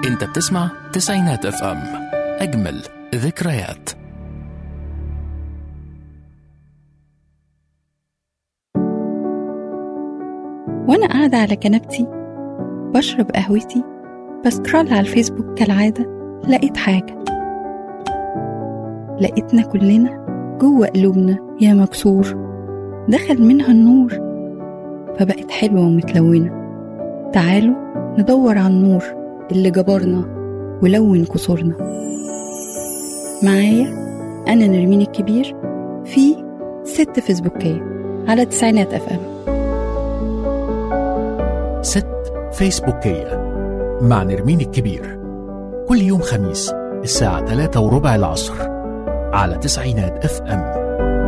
انت بتسمع تسعينات اف ام اجمل ذكريات وأنا قاعدة على كنبتي بشرب قهوتي بسكرول على الفيسبوك كالعادة لقيت حاجة لقيتنا كلنا جوه قلوبنا يا مكسور دخل منها النور فبقت حلوة ومتلونة تعالوا ندور على النور اللي جبرنا ولون كسورنا معايا أنا نرمين الكبير في ست فيسبوكية على تسعينات أف أم ست فيسبوكية مع نرمين الكبير كل يوم خميس الساعة 3 وربع العصر على تسعينات اف ام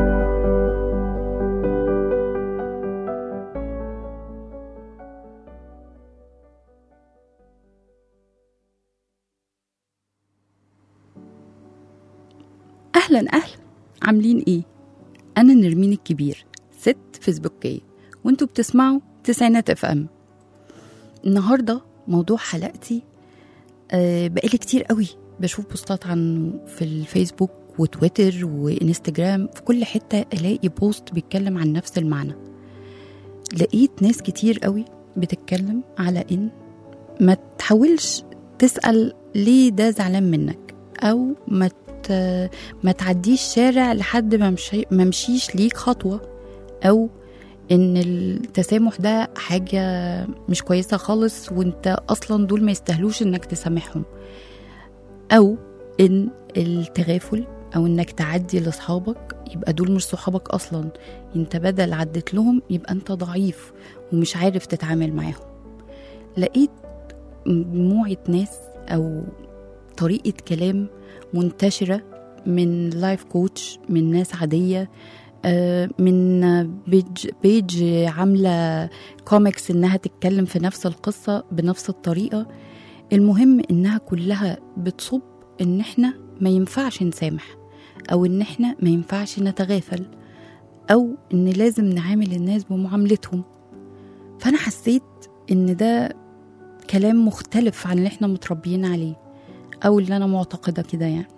أهلا أهلا عاملين إيه؟ أنا نرمين الكبير ست فيسبوكية وانتوا بتسمعوا تسعينات اف ام النهاردة موضوع حلقتي آه بقالي كتير قوي بشوف بوستات عنه في الفيسبوك وتويتر وانستجرام في كل حتة الاقي بوست بيتكلم عن نفس المعنى لقيت ناس كتير قوي بتتكلم على ان ما تحاولش تسأل ليه ده زعلان منك او ما ت- ما تعديش شارع لحد ما مشي ما مشيش ليك خطوة او ان التسامح ده حاجة مش كويسة خالص وانت اصلا دول ما يستاهلوش انك تسامحهم او ان التغافل او انك تعدي لاصحابك يبقى دول مش صحابك اصلا انت بدل عدت لهم يبقى انت ضعيف ومش عارف تتعامل معاهم لقيت مجموعة ناس او طريقة كلام منتشرة من لايف كوتش من ناس عادية آه، من بيج, بيج عاملة كوميكس إنها تتكلم في نفس القصة بنفس الطريقة المهم إنها كلها بتصب إن إحنا ما ينفعش نسامح أو إن إحنا ما ينفعش نتغافل أو إن لازم نعامل الناس بمعاملتهم فأنا حسيت إن ده كلام مختلف عن اللي إحنا متربيين عليه أو اللي أنا معتقدة كده يعني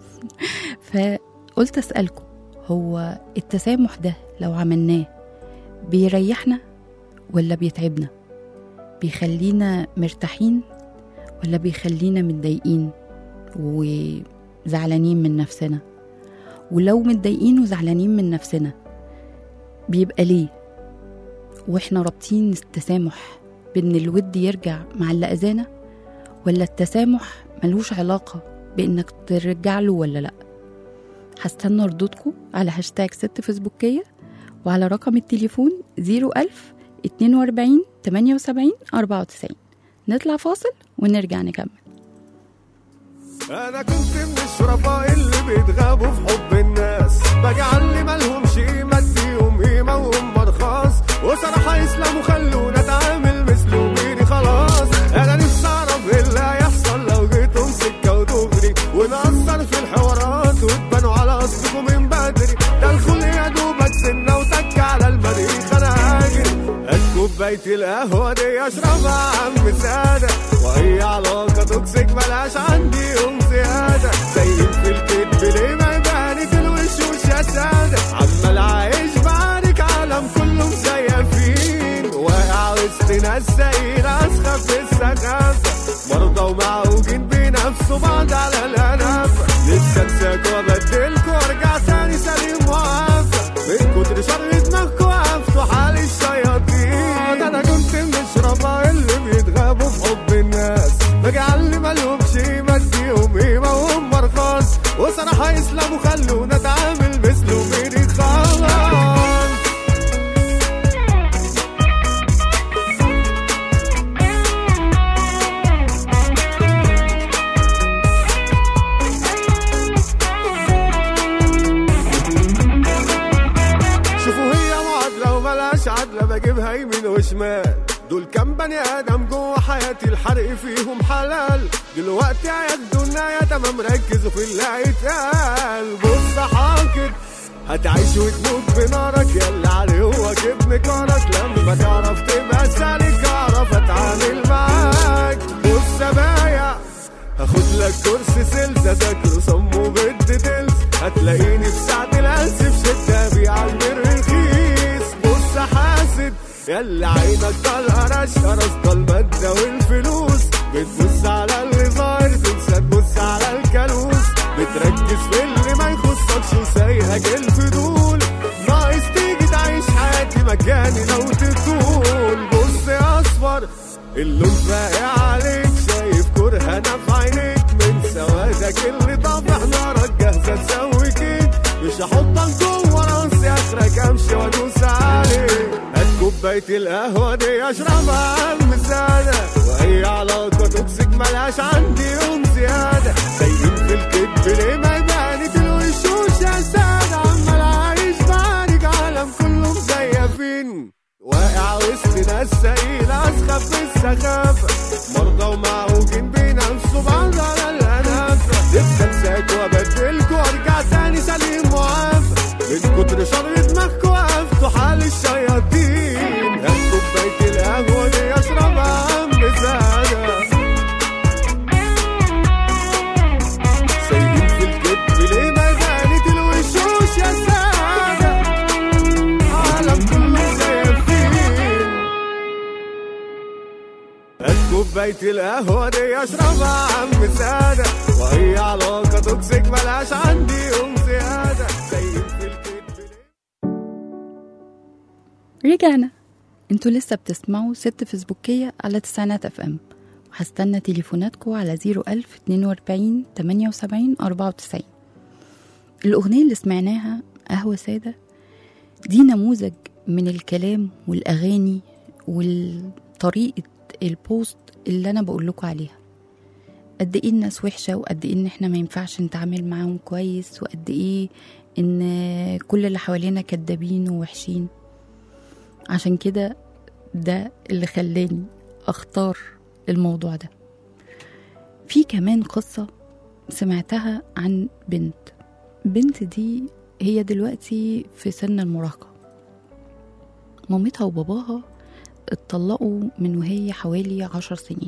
فقلت أسألكم هو التسامح ده لو عملناه بيريحنا ولا بيتعبنا بيخلينا مرتاحين ولا بيخلينا متضايقين وزعلانين من نفسنا ولو متضايقين وزعلانين من نفسنا بيبقى ليه واحنا رابطين التسامح بان الود يرجع مع اللي اذانا ولا التسامح ملوش علاقة بانك ترجع له ولا لا هستنى ردودكم على هاشتاج ست فيسبوكية وعلى رقم التليفون 01000 42 78 94 نطلع فاصل ونرجع نكمل انا كنت من الشرفاء اللي بيتغابوا في حب الناس بجعل لي مالهمش قيمه اديهم قيمه وهم مرخص وصراحه يسلموا خلونا اتعامل مثله غيري خلاص انا نفسي اعرف ايه اللي هيحصل لو جيتهم سكه ودغري ونأثر في الحوارات وتبانوا على اصلكم من بدري ده الخلق يا دوبك سنه وتك على المريخ انا هاجر هات كوبايه القهوه دي اشربها عم ساده وهي علاقه توكسيك ملهاش عندي يوم زياده زي في الكذب ليه ما يبانك الوش وش يا ساده عمال عايش بعارك عالم كله مزيفين واقع وسط ناس سايره اسخف في السخافه مرضى ومعوجين بنفسوا بعض على الانافه نفسي انساك وابدلكوا وارجع تاني سليم وعافى من كتر شر دماغكوا وقفتوا حال الشياطين انا كنت من الشرفاء اللي بيتغابوا في حب الناس بجعل لي مالهمش قيمه اديهم قيمه وهم مرخص وصراحه يسلموا خلونا اتعامل مثله غيري خلاص شوفوا هي معادلة وملاش عدلة بجيبها يمين وشمال دول كام بني آدم جوه حياتي الحرق فيهم حلال دلوقتي هياخدوا النهاية تمام ركزوا في اللي هيتقال بص حاكد هتعيش وتموت بنارك يلا عليوك ابن كارك لما تعرف تبقى سالك اعرف اتعامل معاك بص بايع تلاقيني في ساعة الهلس في شدة بيع المر رخيص بص حاسد يلا عينك طالعة رشقة رصدة المادة والفلوس بتبص على اللي ظاهر تنسى تبص على الكالوس بتركز في اللي ما يخصكش وسايهك الفضول ناقص تيجي تعيش حياتي مكاني لو تطول بص يا اصفر اللون فاقع عليك شايف كره انا في عينيك من سوادك اللي طافح نارك جاهزه تسوي كيك مش هحطك جوه راسي اخرك امشي وادوس عليك هات كوبايه القهوه دي اشربها عم ساده وهي علاقه توكسيك ملهاش عندي يوم زياده سايقين في الكدب ليه ما يبانت الوشوش يا ساده عمال عايش بعرج عالم كله مزيفين واقع وسط ناس سقيلة أسخف من السخافة مرضى ومعوجين بينافسوا بعض على الأنافة نفضل ساك وأبدلكوا وأرجع تاني سليم وعافى من كتر شر دماغكوا وقفتوا حال الشياطين هات كوباية القهوة دي أشربها عم سادة سايقين في الكدب ليه ما زالت الوشوش يا سادة عالم كله زيفين هات كوباية القهوة دي اشربها عم سادة وهي علاقة توكسيك ملهاش عندي يوم زيادة سايقين في الكدب ليه رجعنا انتوا لسه بتسمعوا ست فيسبوكية على تسعينات اف ام وهستنى تليفوناتكم على 01000 42 78 94 الأغنية اللي سمعناها قهوة سادة دي نموذج من الكلام والأغاني والطريقة البوست اللي أنا بقول لكم عليها قد ايه الناس وحشة وقد ايه ان احنا ما ينفعش نتعامل معاهم كويس وقد ايه ان كل اللي حوالينا كدابين ووحشين عشان كده ده اللي خلاني اختار الموضوع ده في كمان قصة سمعتها عن بنت بنت دي هي دلوقتي في سن المراهقة مامتها وباباها اتطلقوا من وهي حوالي عشر سنين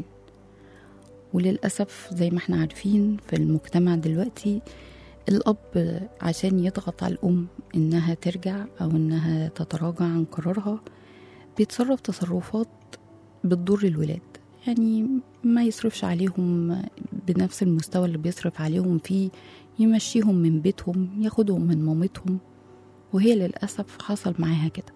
وللأسف زي ما احنا عارفين في المجتمع دلوقتي الأب عشان يضغط على الأم إنها ترجع أو إنها تتراجع عن قرارها بيتصرف تصرفات بتضر الولاد يعني ما يصرفش عليهم بنفس المستوى اللي بيصرف عليهم فيه يمشيهم من بيتهم ياخدهم من مامتهم وهي للأسف حصل معاها كده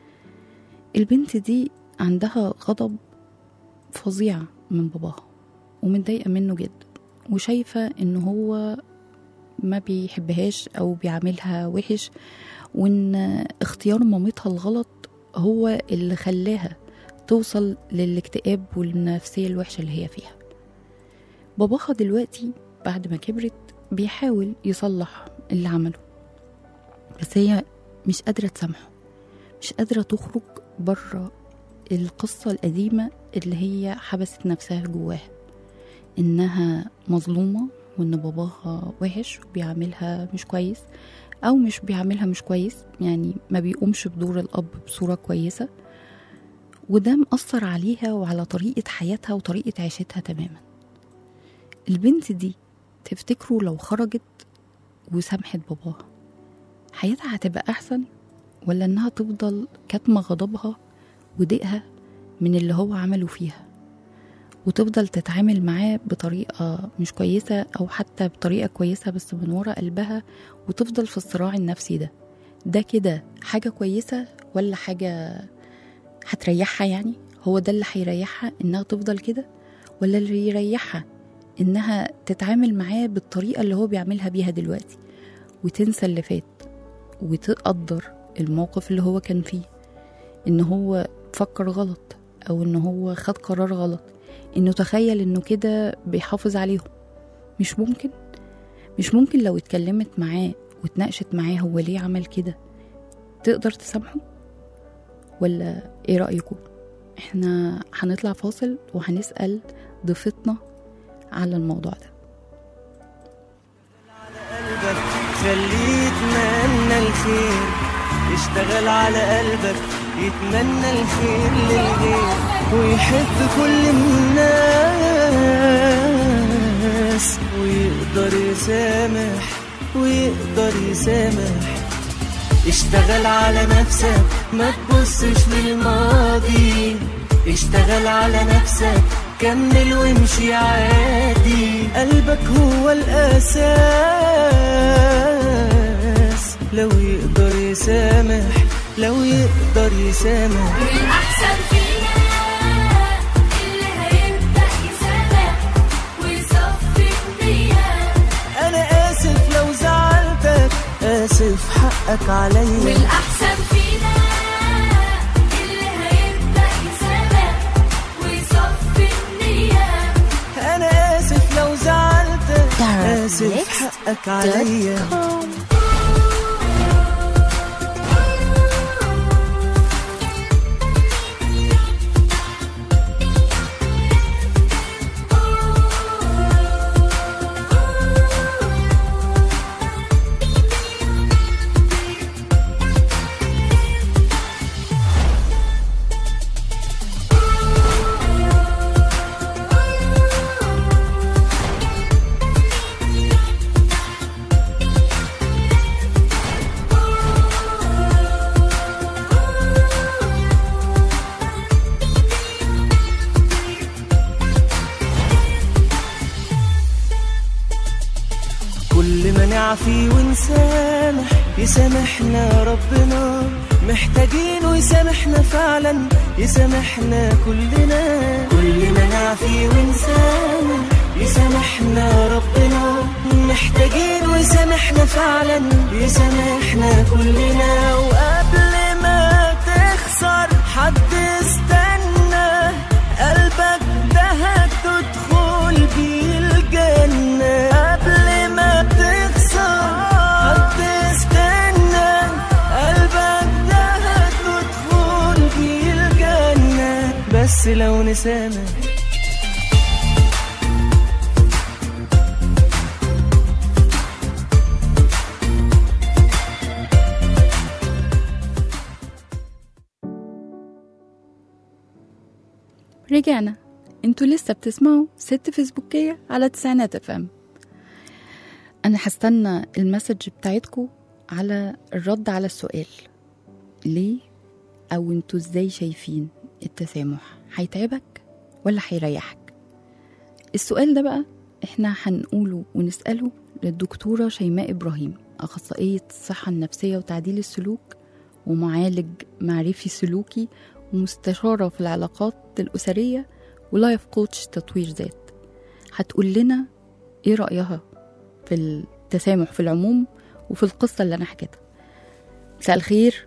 البنت دي عندها غضب فظيع من باباها ومتضايقة منه جدا وشايفة إن هو ما بيحبهاش أو بيعاملها وحش وإن اختيار مامتها الغلط هو اللي خلاها توصل للاكتئاب والنفسية الوحشة اللي هي فيها باباها دلوقتي بعد ما كبرت بيحاول يصلح اللي عمله بس هي مش قادرة تسامحه مش قادرة تخرج بره القصة القديمة اللي هي حبست نفسها جواها إنها مظلومة وإن باباها وحش وبيعاملها مش كويس أو مش بيعاملها مش كويس يعني ما بيقومش بدور الأب بصورة كويسة وده مأثر عليها وعلى طريقة حياتها وطريقة عيشتها تماما البنت دي تفتكروا لو خرجت وسامحت باباها حياتها هتبقى أحسن ولا إنها تفضل كاتمة غضبها وضيقها من اللي هو عمله فيها وتفضل تتعامل معاه بطريقة مش كويسة أو حتى بطريقة كويسة بس من ورا قلبها وتفضل في الصراع النفسي ده ده كده حاجة كويسة ولا حاجة هتريحها يعني هو ده اللي هيريحها إنها تفضل كده ولا اللي يريحها إنها تتعامل معاه بالطريقة اللي هو بيعملها بيها دلوقتي وتنسى اللي فات وتقدر الموقف اللي هو كان فيه إن هو فكر غلط أو إن هو خد قرار غلط إنه تخيل إنه كده بيحافظ عليهم مش ممكن مش ممكن لو اتكلمت معاه واتناقشت معاه هو ليه عمل كده تقدر تسامحه ولا ايه رأيكم احنا هنطلع فاصل وهنسأل ضيفتنا على الموضوع ده قلبك خليه يتمنى الخير يشتغل على قلبك يتمنى الخير للغير ويحب كل الناس ويقدر يسامح ويقدر يسامح اشتغل على نفسك ما تبصش للماضي اشتغل على نفسك كمل وامشي عادي قلبك هو الأساس لو يقدر يسامح لو يقدر يسامح والأحسن فينا اللي هيبدأ يسامح ويصفي النية أنا آسف لو زعلتك آسف حقك عليا والأحسن فينا اللي هيبدأ يسامح ويصفي النية أنا آسف لو زعلتك تعرف آسف next حقك عليا كل ما نعفي ونسامح يسامحنا ربنا محتاجين ويسامحنا فعلا يسامحنا كلنا كل ما نعفي ونسامح يسامحنا ربنا محتاجين ويسامحنا فعلا يسامحنا كلنا وقبل ما تخسر حد استنى قلبك ده هتدخل بيه الجنة قبل ما تخسر حد استنى قلبك ده هتدخل بيه الجنة بس لو نسامح رجعنا انتوا لسه بتسمعوا ست فيسبوكية على تسعينات اف ام انا هستنى المسج بتاعتكم على الرد على السؤال ليه او انتوا ازاي شايفين التسامح هيتعبك ولا هيريحك السؤال ده بقى احنا هنقوله ونسأله للدكتورة شيماء إبراهيم أخصائية الصحة النفسية وتعديل السلوك ومعالج معرفي سلوكي ومستشارة في العلاقات الأسرية ولايف كوتش تطوير ذات هتقول لنا إيه رأيها في التسامح في العموم وفي القصة اللي أنا حكيتها مساء الخير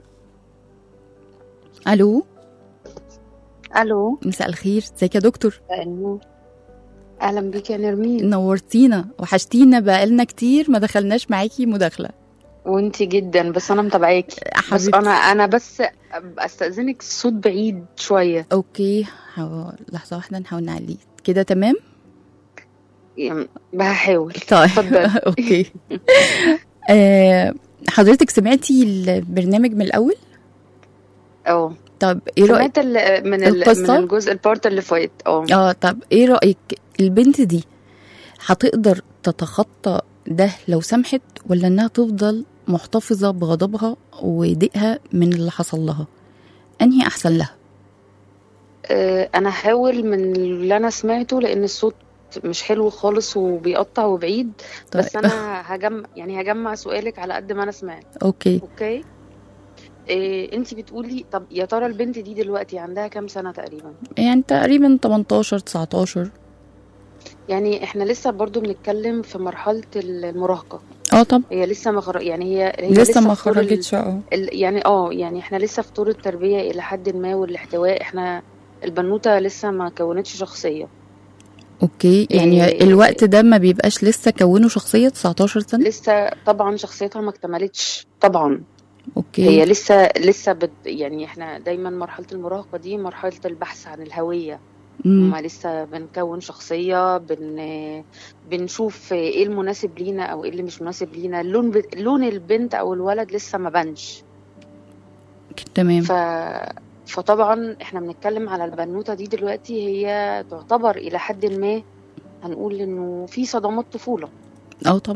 ألو الو مساء الخير ازيك يا دكتور النور اهلا بيك يا نرمين نورتينا وحشتينا بقالنا كتير ما دخلناش معاكي مداخلة وانتي جدا بس انا متابعاكي بس حبيبتي انا انا بس استاذنك الصوت بعيد شويه اوكي حو... لحظة واحدة نحاول نعليه كده تمام يعني بحاول طيب اتفضلي. اوكي آه، حضرتك سمعتي البرنامج من الاول اه طب ايه رايك سمعت ال- من ال- من القصة؟ الجزء البارت اللي فات اه اه طب ايه رايك البنت دي هتقدر تتخطى ده لو سمحت ولا انها تفضل محتفظه بغضبها وضيقها من اللي حصل لها انهي احسن لها آه، انا هحاول من اللي انا سمعته لان الصوت مش حلو خالص وبيقطع وبعيد بس طيب. انا هجمع يعني هجمع سؤالك على قد ما انا سمعت اوكي اوكي إيه انت بتقولي طب يا ترى البنت دي دلوقتي عندها كام سنة تقريبا يعني تقريبا 18 19 يعني احنا لسه برضو بنتكلم في مرحلة المراهقة اه طب هي لسه ما خر... يعني هي, هي لسه ما في طور ال- خرجتش اه ال... يعني اه يعني احنا لسه في طور التربية الى حد ما والاحتواء احنا البنوتة لسه ما كونتش شخصية اوكي يعني إيه. الوقت ده ما بيبقاش لسه كونوا شخصيه 19 سنه لسه طبعا شخصيتها ما اكتملتش طبعا اوكي هي لسه لسه بت... يعني احنا دايما مرحلة المراهقة دي مرحلة البحث عن الهوية مم. هما لسه بنكون شخصية بن بنشوف ايه المناسب لينا او ايه اللي مش مناسب لينا اللون ب... لون البنت او الولد لسه ما بانش تمام ف... فطبعا احنا بنتكلم على البنوتة دي دلوقتي هي تعتبر الى حد ما هنقول انه في صدمات طفولة اه طبعا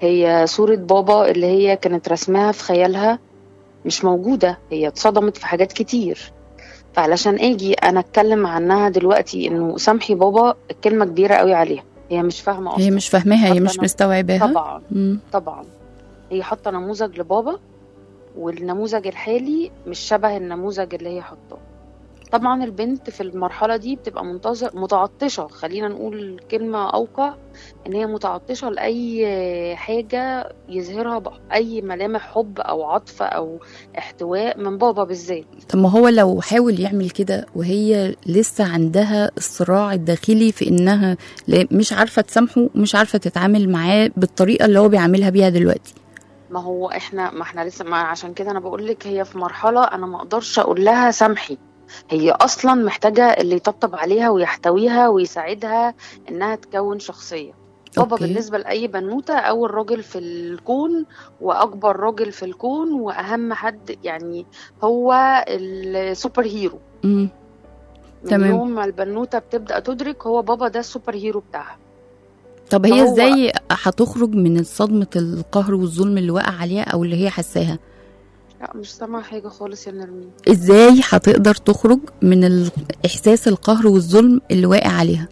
هي صورة بابا اللي هي كانت رسمها في خيالها مش موجودة هي اتصدمت في حاجات كتير فعلشان اجي انا اتكلم عنها دلوقتي انه سامحي بابا الكلمة كبيرة قوي عليها هي مش فاهمة اصلا هي مش فاهماها هي حتى مش أنا- مستوعباها طبعا مم. طبعا هي حاطة نموذج لبابا والنموذج الحالي مش شبه النموذج اللي هي حاطاه طبعا البنت في المرحلة دي بتبقى منتظر متعطشة خلينا نقول كلمة أوقع إن هي متعطشة لأي حاجة يظهرها بأي ملامح حب أو عطف أو احتواء من بابا بالذات طب ما هو لو حاول يعمل كده وهي لسه عندها الصراع الداخلي في انها لا- مش عارفه تسامحه مش عارفه تتعامل معاه بالطريقه اللي هو بيعملها بيها دلوقتي ما هو احنا ما احنا لسه ما عشان كده انا بقول لك هي في مرحله انا ما اقدرش اقول لها سامحي هي اصلا محتاجه اللي يطبطب عليها ويحتويها ويساعدها انها تكون شخصيه بابا أوكي. بالنسبه لاي بنوته اول راجل في الكون واكبر راجل في الكون واهم حد يعني هو السوبر هيرو مم. من تمام. يوم ما البنوته بتبدا تدرك هو بابا ده السوبر هيرو بتاعها طب هي فهو- ازاي هتخرج من صدمه القهر والظلم اللي وقع عليها او اللي هي حاساها لا مش سامعه حاجه خالص يا نرمين ازاي هتقدر تخرج من ال- احساس القهر والظلم اللي واقع عليها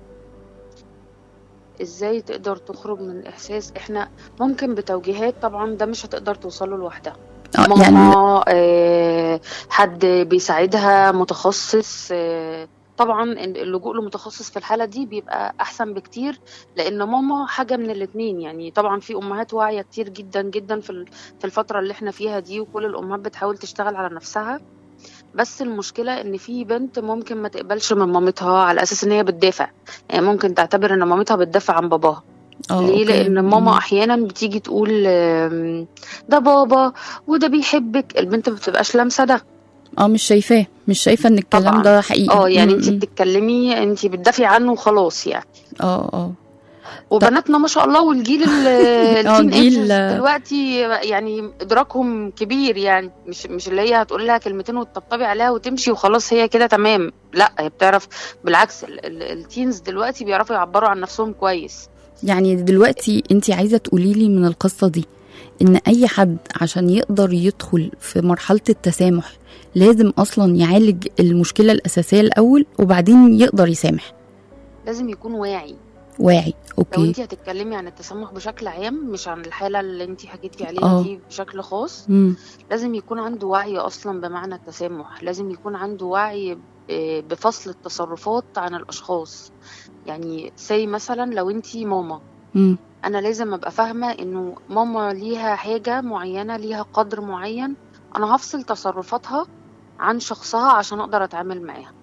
ازاي تقدر تخرج من الاحساس احنا ممكن بتوجيهات طبعا ده مش هتقدر توصله لوحدها آه، يعني ماما آه حد بيساعدها متخصص آه طبعا اللجوء لمتخصص في الحاله دي بيبقى احسن بكتير لان ماما حاجه من الاتنين يعني طبعا في امهات واعيه كتير جدا جدا في ال- في الفتره اللي احنا فيها دي وكل الامهات بتحاول تشتغل على نفسها بس المشكله ان في بنت ممكن ما تقبلش من مامتها على اساس ان هي بتدافع يعني ممكن تعتبر ان مامتها بتدافع عن باباها اه ليه أوكي. لان ماما مم. احيانا بتيجي تقول آم، ده بابا وده بيحبك البنت ما بتبقاش لامسه ده اه مش شايفاه مش شايفه ان الكلام طبعاً. ده حقيقي اه يعني مم، انت مم. بتتكلمي انت بتدافعي عنه وخلاص يعني اه اه وبناتنا ما شاء الله والجيل ال- اه، التين جيل- ايجرز دلوقتي يعني ادراكهم كبير يعني مش مش اللي هي هتقول لها كلمتين وتطبطبي عليها وتمشي وخلاص هي كده تمام لا هي بتعرف بالعكس ال- ال- التينز دلوقتي بيعرفوا يعبروا عن نفسهم كويس يعني دلوقتي انت عايزه تقولي لي من القصه دي ان اي حد عشان يقدر يدخل في مرحله التسامح لازم اصلا يعالج المشكله الاساسيه الاول وبعدين يقدر يسامح لازم يكون واعي واعي لو اوكي انت هتتكلمي عن التسامح بشكل عام مش عن الحاله اللي انت حكيتي عليها اه. دي بشكل خاص مم. لازم يكون عنده وعي اصلا بمعنى التسامح لازم يكون عنده وعي ب- بفصل التصرفات عن الاشخاص يعني زي مثلا لو انت ماما مم. انا لازم ابقى فاهمه انه ماما ليها حاجه معينه ليها قدر معين انا هفصل تصرفاتها عن شخصها عشان اقدر اتعامل معاها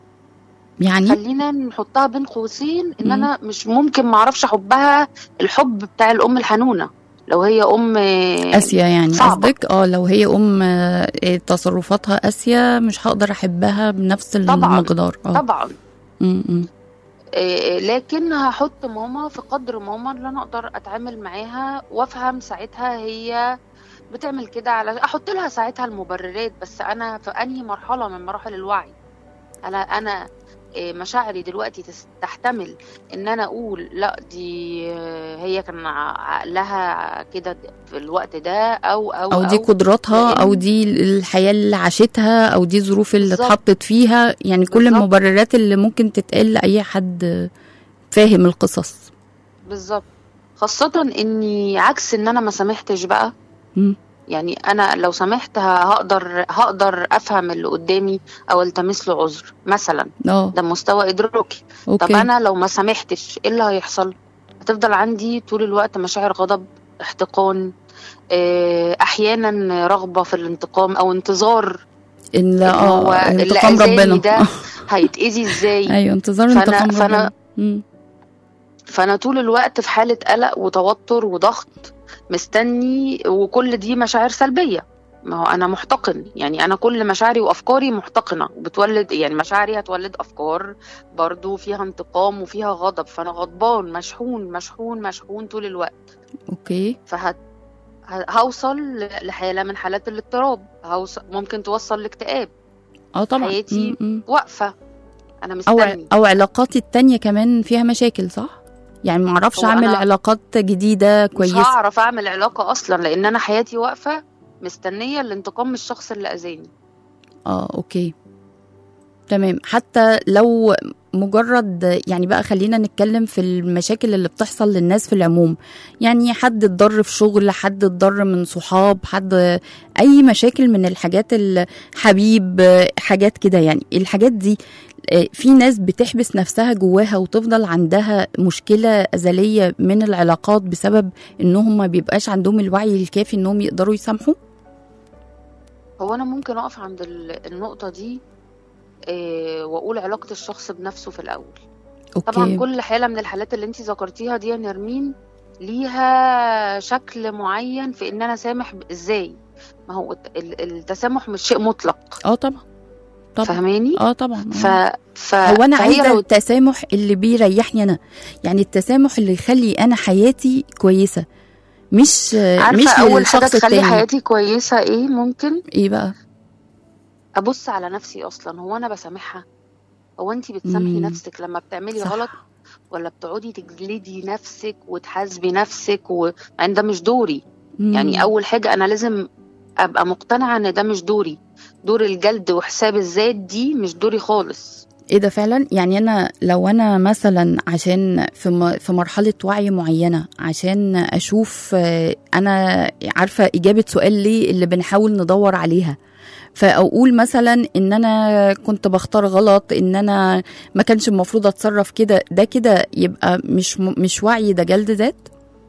يعني خلينا نحطها بين قوسين ان مم. انا مش ممكن معرفش احبها الحب بتاع الام الحنونه لو هي ام قاسيه يعني صعبة. قصدك اه لو هي ام آه، تصرفاتها قاسيه مش هقدر احبها بنفس طبعاً. المقدار اه طبعا مم، مم. إيه، لكن هحط ماما في قدر ماما اللي انا اقدر اتعامل معاها وافهم ساعتها هي بتعمل كده على احط لها ساعتها المبررات بس انا في انهي مرحله من مراحل الوعي انا انا إيه، مشاعري دلوقتي تس- تحتمل ان انا اقول لا دي آه، هي كان ع- عقلها كده في الوقت ده او او او دي قدراتها لأن- او دي الحياه اللي عاشتها او دي الظروف اللي بالظبط. اتحطت فيها يعني كل بالظبط. المبررات اللي ممكن تتقال لاي حد فاهم القصص بالظبط خاصة اني عكس ان انا ما سامحتش بقى مم. يعني انا لو سامحت ه- هقدر هقدر افهم اللي قدامي او التمس له عذر مثلا اه ده مستوى ادراكي اوكي طب انا لو ما سامحتش ايه اللي هيحصل هتفضل عندي طول الوقت مشاعر غضب احتقان آه، احيانا رغبة في الانتقام او انتظار ان لا إن هو اه اللي انتقام أذاني ربنا ده هيتأذي ازاي ايوه انتظار فأنا- انتقام فأنا- ربنا مم. فانا طول الوقت في حاله قلق وتوتر وضغط مستني وكل دي مشاعر سلبيه ما هو انا محتقن يعني انا كل مشاعري وافكاري محتقنه وبتولد يعني مشاعري هتولد افكار برضو فيها انتقام وفيها غضب فانا غضبان مشحون مشحون مشحون طول الوقت اوكي فهت ه- هوصل ل- لحاله من حالات الاضطراب هوصل ممكن توصل لاكتئاب اه طبعا حياتي مم، مم. واقفه انا او مستني او علاقاتي التانية كمان فيها مشاكل صح يعني ما اعرفش هو اعمل أنا علاقات جديده مش كويسه هعرف اعمل علاقه اصلا لان انا حياتي واقفه مستنيه الانتقام من الشخص اللي اذاني اه اوكي تمام حتى لو مجرد يعني بقى خلينا نتكلم في المشاكل اللي بتحصل للناس في العموم يعني حد اتضر في شغل حد اتضر من صحاب حد اي مشاكل من الحاجات الحبيب حاجات كده يعني الحاجات دي آه، في ناس بتحبس نفسها جواها وتفضل عندها مشكلة أزلية من العلاقات بسبب إنهم ما بيبقاش عندهم الوعي الكافي إنهم يقدروا يسامحوا هو انا ممكن اقف عند ال- النقطه دي إيه واقول علاقه الشخص بنفسه في الاول أوكي طبعا كل حاله من الحالات اللي انت ذكرتيها دي يا نرمين ليها شكل معين في ان انا سامح ب- ازاي ما هو الت- ال- التسامح مش شيء مطلق اه طبعا طبعا فاهماني اه طبعا ف... آه. ف... هو انا فهي عايزه لو التسامح اللي بيريحني انا يعني التسامح اللي يخلي انا حياتي كويسه مش عارفه مش اول حاجه للشخص تخلي التاني حياتي كويسه ايه ممكن ايه بقى ابص على نفسي اصلا هو انا بسامحها هو انت بتسامحي مم. نفسك لما بتعملي صح. غلط ولا بتقعدي تجلدي نفسك وتحاسبي نفسك و... يعني ده مش دوري مم. يعني اول حاجه انا لازم ابقى مقتنعه ان ده مش دوري دور الجلد وحساب الذات دي مش دوري خالص ايه ده فعلا يعني انا لو انا مثلا عشان في م- في مرحله وعي معينه عشان اشوف آه، انا عارفه اجابه سؤال ليه اللي بنحاول ندور عليها فاقول مثلا ان انا كنت بختار غلط ان انا ما كانش المفروض اتصرف كده ده كده يبقى مش م- مش وعي ده جلد ذات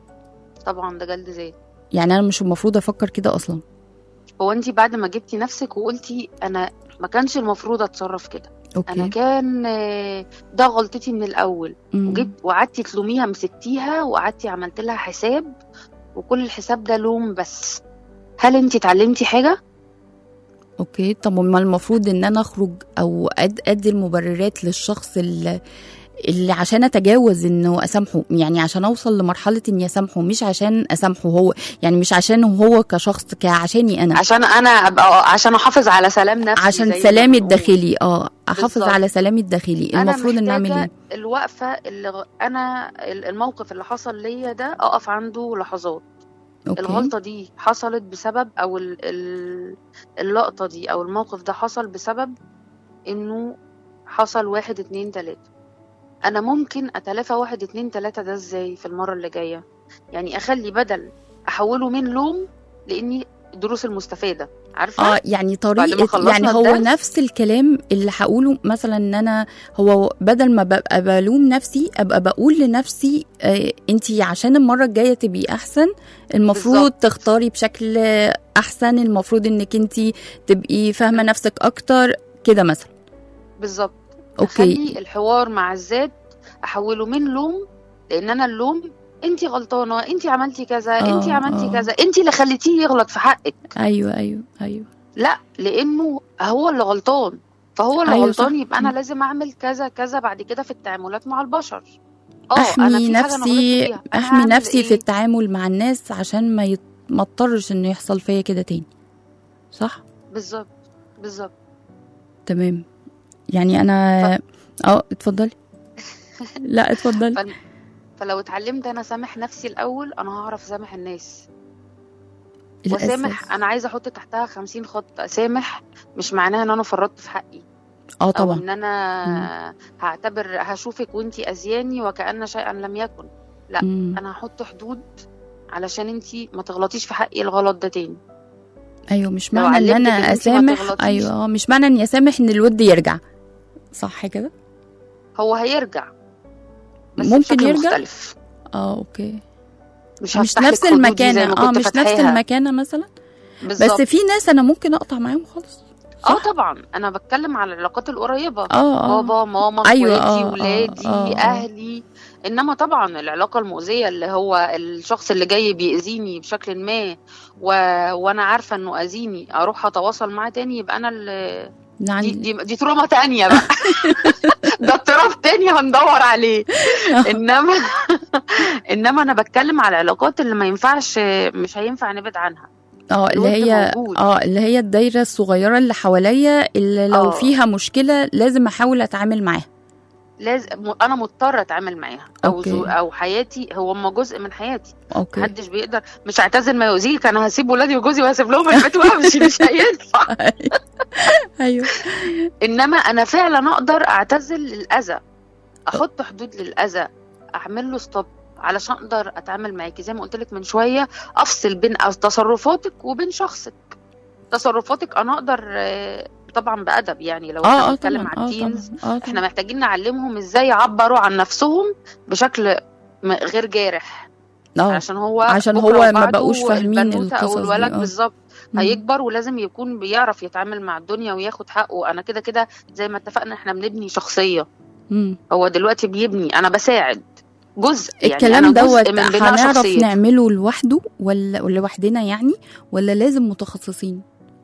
طبعا ده جلد ذات يعني انا مش المفروض افكر كده اصلا هو انت بعد ما جبتي نفسك وقلتي انا ما كانش المفروض اتصرف كده انا اوكي كان آه، ده غلطتي من الاول مم. وجيت وقعدتي تلوميها مسكتيها وقعدتي عملت لها حساب وكل الحساب ده لوم بس هل انت اتعلمتي حاجه اوكي طب ما المفروض ان انا اخرج او أد ادي المبررات للشخص اللي, اللي عشان اتجاوز انه اسامحه يعني عشان اوصل لمرحله اني اسامحه مش عشان اسامحه هو يعني مش عشان هو كشخص كعشاني انا عشان انا ابقى عشان احافظ على سلام نفسي عشان زي ما سلامي بنقول. الداخلي اه احافظ بالظبط. على سلامي الداخلي انا المفروض ان اعمل محتاجة ايه الوقفه اللي غ- انا ال- الموقف اللي حصل ليا ده اقف عنده لحظات اوكي الغلطه دي حصلت بسبب او ال- ال- اللقطه دي او الموقف ده حصل بسبب انه حصل واحد اتنين تلاته انا ممكن اتلافى واحد اتنين تلاته ده ازاي في المره اللي جايه يعني اخلي بدل احوله من لوم لاني الدروس المستفاده عارفه اه يعني بعد ما طريقه خلصنا يعني هو الدرس. نفس الكلام اللي هقوله مثلا ان انا هو بدل ما ببقى بلوم نفسي ابقى بقول لنفسي آه انت عشان المره الجايه تبقي احسن المفروض بالظبط. تختاري بشكل احسن المفروض انك انت تبقي فاهمه نفسك اكتر كده مثلا بالظبط اوكي اخلي الحوار مع الذات احوله من لوم لان انا اللوم انت غلطانه انت عملتي كذا آه، انت عملتي آه. كذا انت اللي خليتيه يغلط في حقك ايوه ايوه ايوه لا لانه هو اللي غلطان فهو اللي أيوة غلطان صح. يبقى انا م. لازم اعمل كذا كذا بعد كده في التعاملات مع البشر اه انا احمي في حاجه انا غلطت نفسي فيها أنا احمي هعمل نفسي في إيه؟ التعامل مع الناس عشان ما يت... ما اضطرش انه يحصل فيا كده تاني صح بالظبط بالظبط تمام يعني انا اه اتفضلي لا اتفضلي فال- فلو اتعلمت انا اسامح نفسي الاول انا هعرف اسامح الناس واسامح الأساس. انا عايزه احط تحتها خمسين خط اسامح مش معناها ان انا فرطت في حقي اه او طبعا ان انا هعتبر هشوفك وانتي اذياني وكأن شيئا لم يكن لا مم. انا هحط حدود علشان انتي ما تغلطيش في حقي الغلط ده تاني ايوه مش لو معنى ان علمتك انا إن أنتي ما اسامح تغلطيش. ايوه آه، مش معنى اني اسامح ان الود يرجع صح كده هو هيرجع بس ممكن بشكل يرجع؟ مختلف اه اوكي مش, مش هفتح لك نفس حدودي زي المكانه ما اه كنت مش نفس فاتحاها. المكانه مثلا بالظبط بس في ناس انا ممكن اقطع معاهم خالص اه طبعا انا بتكلم على العلاقات القريبه اه اه بابا ماما أيوة، اخواتي آه، آه، ولادي آه، آه. اهلي انما طبعا العلاقه المؤذيه اللي هو الشخص اللي جاي بيأذيني بشكل ما و... وانا عارفه انه اذيني اروح اتواصل معاه تاني يبقى انا اللي دي, يعني دي, دي تروما تانية بقى ده اضطراب تاني هندور عليه انما انما انا بتكلم على العلاقات اللي ما ينفعش مش هينفع نبعد عنها اه اللي الود هي موجود. اه اللي هي الدايره الصغيره اللي حواليا اللي لو آه. فيها مشكله لازم احاول اتعامل معاها لازم م- انا مضطره اتعامل معاها او أوكي. زو او حياتي هو هم جزء من حياتي اوكي محدش بيقدر مش هعتزل ما يؤذيك انا هسيب ولادي وجوزي وهسيب لهم البيت وامشي مش هينفع ايوه انما انا فعلا اقدر اعتزل للاذى احط حدود للاذى اعمل له ستوب علشان اقدر اتعامل معاكي زي ما قلت لك من شويه افصل بين تصرفاتك وبين شخصك تصرفاتك انا اقدر آه، طبعا بادب يعني لو اه احنا اه بنتكلم طبعا عن اه تينز طبعا اه احنا طبعا محتاجين نعلمهم ازاي يعبروا عن نفسهم بشكل م- غير جارح اه عشان هو عشان بكرة هو ما وبعده بقوش فاهمين البنوتة او القصص دي، الولد اه. بالظبط مم. هيكبر ولازم يكون بيعرف يتعامل مع الدنيا وياخد حقه انا كده كده زي ما اتفقنا احنا بنبني شخصيه مم. هو دلوقتي بيبني انا بساعد جزء يعني الكلام أنا جزء دوت من بناء هنعرف شخصيتي. نعمله لوحده ولا ولا لوحدنا يعني ولا لازم متخصصين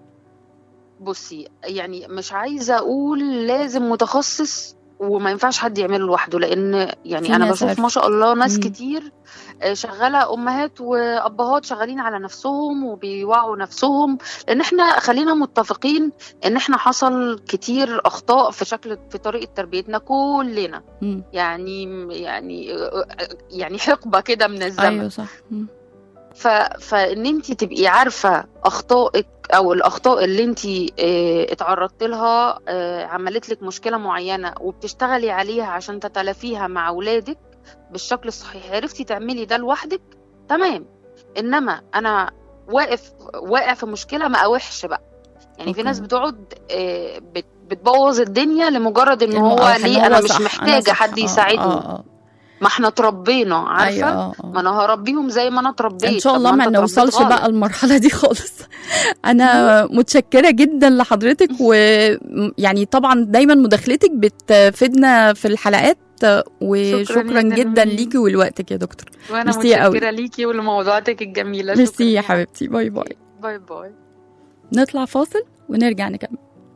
بصي يعني مش عايزه اقول لازم متخصص وما ينفعش حد يعمله لوحده لان في يعني انا ناس بشوف عارفة. ما شاء الله ناس مم. كتير آه، شغاله امهات وابهات شغالين على نفسهم وبيوعوا نفسهم لان احنا خلينا متفقين ان احنا حصل كتير اخطاء في شكل في طريقه تربيتنا كلنا مم. يعني يعني يعني حقبه كده من الزمن ايوه صح مم. ف... فان انت تبقي عارفه اخطائك او الاخطاء اللي انت اه اتعرضت لها اه عملت لك مشكله معينه وبتشتغلي عليها عشان تتلافيها مع اولادك بالشكل الصحيح عرفتي تعملي ده لوحدك تمام انما انا واقف واقع في مشكله ما اوحش بقى يعني في أوكي. ناس بتقعد اه بت... بتبوظ الدنيا لمجرد ان الم- هو عشان ليه هو انا مش صح، أنا محتاجه صح. حد آه، يساعدني اه اه ما احنا اتربينا عارفه ايوه اه ما اه انا هربيهم زي ما انا اتربيت ان شاء طب الله ما انت اتربيت نوصلش غلط. بقى المرحله دي خالص انا متشكره جدا لحضرتك ويعني طبعا دايما مداخلتك بتفيدنا في الحلقات وشكرا جداً جدا مني. ليكي ولوقتك يا دكتور وانا ميرسي قوي. متشكره ليكي ولموضوعاتك الجميله ميرسي يا شكراً. حبيبتي باي باي باي باي نطلع فاصل ونرجع نكمل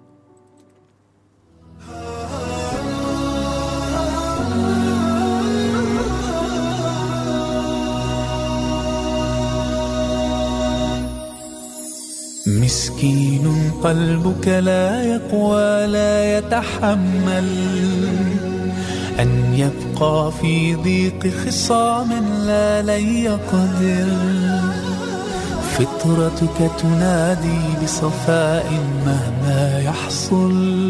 مسكين قلبك لا يقوى لا يتحمل أن يبقى في ضيق خصام لا لن يقدر فطرتك تنادي بصفاء مهما يحصل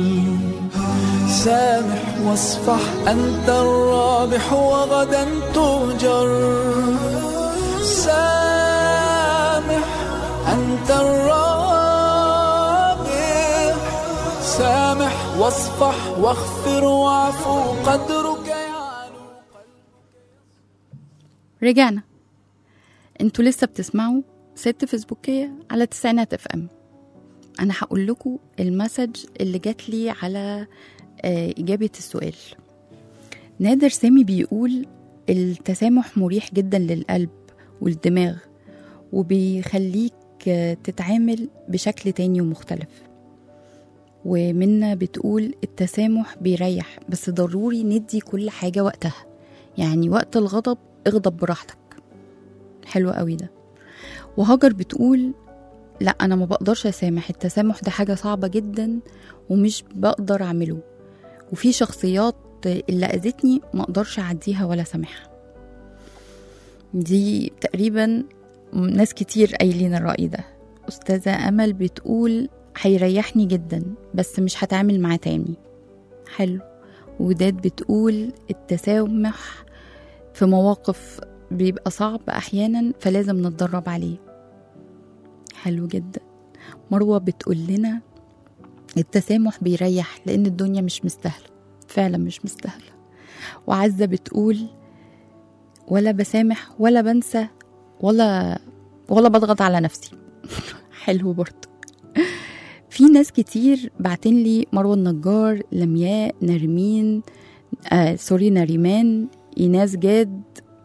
سامح واصفح أنت الرابح وغدا تؤجر سامح أنت الرابح سامح واصفح واغفر واعفو قدرك يعلو رجعنا انتوا لسه بتسمعوا ست فيسبوكية على تسعينات اف ام انا هقول لكم المسج اللي جات لي على آه، اجابة السؤال نادر سامي بيقول التسامح مريح جدا للقلب والدماغ وبيخليك آه، تتعامل بشكل تاني ومختلف ومنى بتقول التسامح بيريح بس ضروري ندي كل حاجة وقتها يعني وقت الغضب اغضب براحتك حلو قوي ده وهاجر بتقول لا انا ما بقدرش اسامح التسامح ده حاجة صعبة جدا ومش بقدر اعمله وفي شخصيات اللي اذتني ما اقدرش اعديها ولا سامحها دي تقريبا ناس كتير قايلين الرأي ده أستاذة أمل بتقول هيريحني جدا بس مش هتعامل معاه تاني حلو وداد بتقول التسامح في مواقف بيبقى صعب أحيانا فلازم نتدرب عليه حلو جدا مروة بتقول لنا التسامح بيريح لأن الدنيا مش مستاهلة فعلا مش مستاهلة وعزة بتقول ولا بسامح ولا بنسى ولا ولا بضغط على نفسي حلو برضه في ناس كتير بعتين لي مروة النجار لمياء نرمين آه سوري نريمان إيناس جاد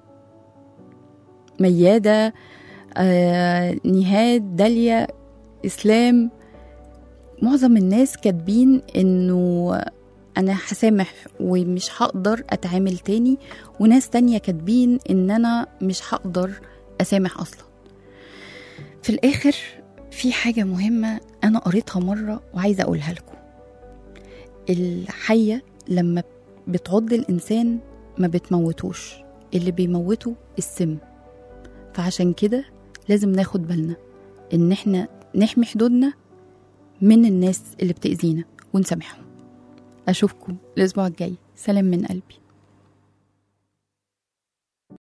ميادة آه نهاد داليا إسلام معظم الناس كاتبين إنه أنا هسامح ومش هقدر أتعامل تاني وناس تانية كاتبين إن أنا مش هقدر أسامح أصلا في الآخر في حاجة مهمة أنا قريتها مرة وعايزة أقولها لكم الحية لما بتعض الإنسان ما بتموتوش اللي بيموته السم فعشان كده لازم ناخد بالنا إن إحنا نحمي حدودنا من الناس اللي بتأذينا ونسامحهم أشوفكم الأسبوع الجاي سلام من قلبي